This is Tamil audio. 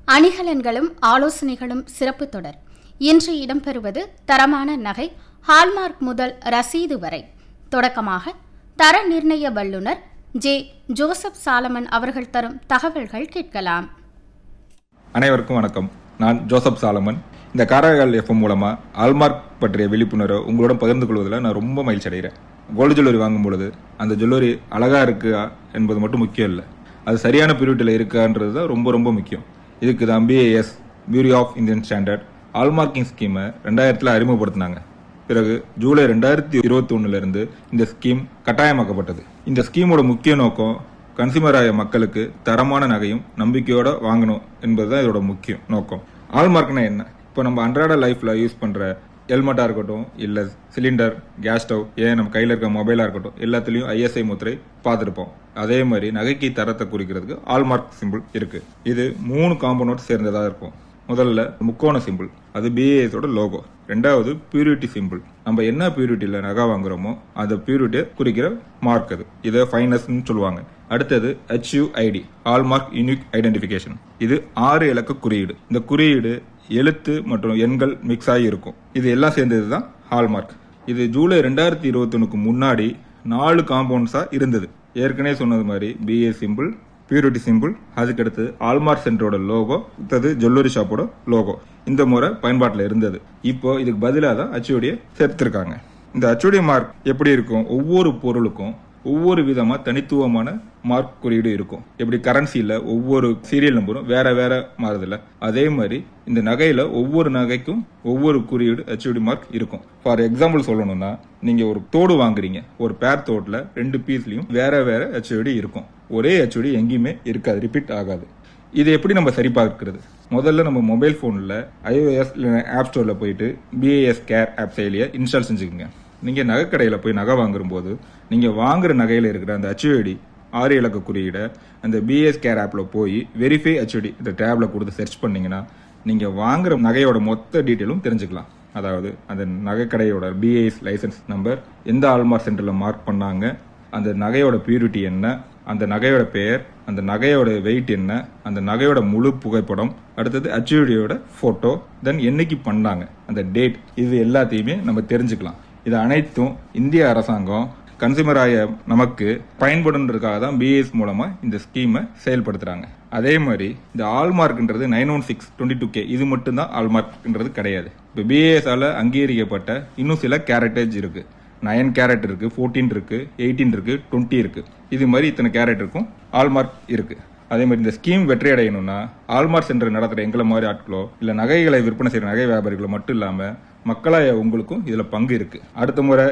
அணிகலன்களும் ஆலோசனைகளும் சிறப்பு தொடர் இன்று இடம்பெறுவது தரமான நகை ஹால்மார்க் முதல் ரசீது வரை தொடக்கமாக தர நிர்ணய வல்லுநர் ஜே ஜோசப் சாலமன் அவர்கள் தரும் தகவல்கள் கேட்கலாம் அனைவருக்கும் வணக்கம் நான் ஜோசப் சாலமன் இந்த காரகால் எஃப்எம் மூலமா ஆல்மார்க் பற்றிய விழிப்புணர்வை உங்களுடன் பகிர்ந்து கொள்வதில் நான் ரொம்ப மகிழ்ச்சி அடைகிறேன் கோல்டு ஜுவல்லரி வாங்கும் பொழுது அந்த ஜுவல்லரி அழகா இருக்கா என்பது மட்டும் முக்கியம் இல்லை அது சரியான பிரிவிட்டில் இருக்கான்றது தான் ரொம்ப ரொம்ப முக்கியம் இதுக்கு தான் BIS bureau of Indian standard hallmarking ஸ்கீமை ரெண்டாயிரத்தில் அறிமுகப்படுத்தினாங்க பிறகு ஜூலை ரெண்டாயிரத்தி இருபத்தி ஒண்ணுல இருந்து இந்த ஸ்கீம் கட்டாயமாக்கப்பட்டது இந்த ஸ்கீமோட முக்கிய நோக்கம் கன்சியூமர் ஆய மக்களுக்கு தரமான நகையும் நம்பிக்கையோட வாங்கணும் என்பதுதான் இதோட முக்கிய நோக்கம் ஆல்மார்க்னா என்ன இப்போ நம்ம அன்றாட லைஃப்ல யூஸ் பண்ற ஹெல்மெட்டா இருக்கட்டும் இல்ல சிலிண்டர் கேஸ் ஸ்டவ் ஏன் நம்ம கையில இருக்க மொபைலா இருக்கட்டும் எல்லாத்துலயும் ஐஎஸ்ஐ முத்திரை பார்த்துருப்போம் அதே மாதிரி நகைக்கு தரத்தை குறிக்கிறதுக்கு ஆல்மார்க் சிம்பிள் இருக்கு இது மூணு காம்பனோட் சேர்ந்ததா இருக்கும் முதல்ல முக்கோண சிம்பிள் அது பிஏஎஸோட லோகோ ரெண்டாவது பியூரிட்டி சிம்பிள் நம்ம என்ன பியூரிட்டியில் நகை வாங்குறோமோ அந்த பியூரிட்டியை குறிக்கிற மார்க் அது இதை ஃபைனஸ்னு சொல்லுவாங்க அடுத்தது ஹெச்யூஐடி ஹால்மார்க் யூனிக் ஐடென்டிஃபிகேஷன் இது ஆறு இலக்க குறியீடு இந்த குறியீடு எழுத்து மற்றும் எண்கள் மிக்ஸ் ஆகி இருக்கும் இது எல்லாம் சேர்ந்தது தான் ஹால்மார்க் இது ஜூலை ரெண்டாயிரத்தி இருபத்தொன்னுக்கு முன்னாடி நாலு காம்பவுண்ட்ஸா இருந்தது ஏற்கனவே சொன்னது மாதிரி பிஏ சிம்பிள் பியூரிட்டி சிம்பிள் அதுக்கடுத்து ஆல்மார்க் சென்டரோட லோகோ அடுத்தது ஜுவல்லரி ஷாப்போட லோகோ இந்த முறை பயன்பாட்டில் இருந்தது இப்போ இதுக்கு பதிலாக தான் அச்சுவடியை சேர்த்திருக்காங்க இந்த அச்சுவடி மார்க் எப்படி இருக்கும் ஒவ்வொரு பொருளுக்கும் ஒவ்வொரு விதமா தனித்துவமான மார்க் குறியீடு இருக்கும் எப்படி கரன்சியில் ஒவ்வொரு சீரியல் நம்பரும் வேற வேற மாறுதுல அதே மாதிரி இந்த நகையில ஒவ்வொரு நகைக்கும் ஒவ்வொரு குறியீடு ஹெச்ஓடி மார்க் இருக்கும் ஃபார் எக்ஸாம்பிள் சொல்லணும்னா நீங்க ஒரு தோடு வாங்குறீங்க ஒரு பேர் தோட்டில் ரெண்டு பீஸ்லயும் வேற வேற ஹெச்ஓடி இருக்கும் ஒரே ஹெச்ஓடி எங்கேயுமே இருக்காது ரிப்பீட் ஆகாது இது எப்படி நம்ம சரி பார்க்கிறது முதல்ல நம்ம மொபைல் ஃபோனில் ஐஓஎஸ் ஆப் ஸ்டோரில் போயிட்டு பிஏஎஸ் கேர் ஆப் செயலியை இன்ஸ்டால் செஞ்சுக்கோங்க நீங்கள் நகைக்கடையில் போய் நகை வாங்கும்போது நீங்கள் வாங்குற நகையில் இருக்கிற அந்த ஹெச்ஓடி ஆறு இலக்க குறியீடை அந்த பிஎஸ் கேர் ஆப்பில் போய் வெரிஃபை ஹெச்ஓடி இந்த டேப்ல கொடுத்து சர்ச் பண்ணீங்கன்னா நீங்கள் வாங்குற நகையோட மொத்த டீட்டெயிலும் தெரிஞ்சுக்கலாம் அதாவது அந்த நகைக்கடையோட பிஏஎஸ் லைசன்ஸ் நம்பர் எந்த ஆல்மார்க் சென்டரில் மார்க் பண்ணாங்க அந்த நகையோட பியூரிட்டி என்ன அந்த நகையோட பெயர் அந்த நகையோட வெயிட் என்ன அந்த நகையோட முழு புகைப்படம் அடுத்தது அச்சுவடியோட போட்டோ தென் என்னைக்கு பண்ணாங்க அந்த டேட் இது எல்லாத்தையுமே நம்ம தெரிஞ்சுக்கலாம் இது அனைத்தும் இந்திய அரசாங்கம் கன்சியூமர் ஆய நமக்கு பயன்படுன்றதுக்காக தான் பிஎஸ் மூலமா இந்த ஸ்கீமை செயல்படுத்துறாங்க அதே மாதிரி இந்த ஆல்மார்க்ன்றது nine one six twenty two K இது மட்டும்தான் ஆல்மார்க்ன்றது கிடையாது இப்போ பிஏஎஸ் ஆல அங்கீகரிக்கப்பட்ட இன்னும் சில கேரக்டர்ஸ் இருக்கு நயன் கேரட் இருக்கு ஃபோர்டீன் இருக்கு எயிட்டீன் இருக்கு டுவெண்ட்டி இருக்கு இது மாதிரி இத்தனை கேரட் இருக்கும் ஆல்மார்க் இருக்கு அதே மாதிரி இந்த ஸ்கீம் வெற்றி அடையணும்னா ஆல்மார்க் சென்டர் நடத்துற எங்களை மாதிரி ஆட்களோ இல்ல நகைகளை விற்பனை செய்யற நகை வியாபாரிகளோ மட்டும் இல்லாம மக்களாய உங்களுக்கும் இதுல பங்கு இருக்கு அடுத்த முறை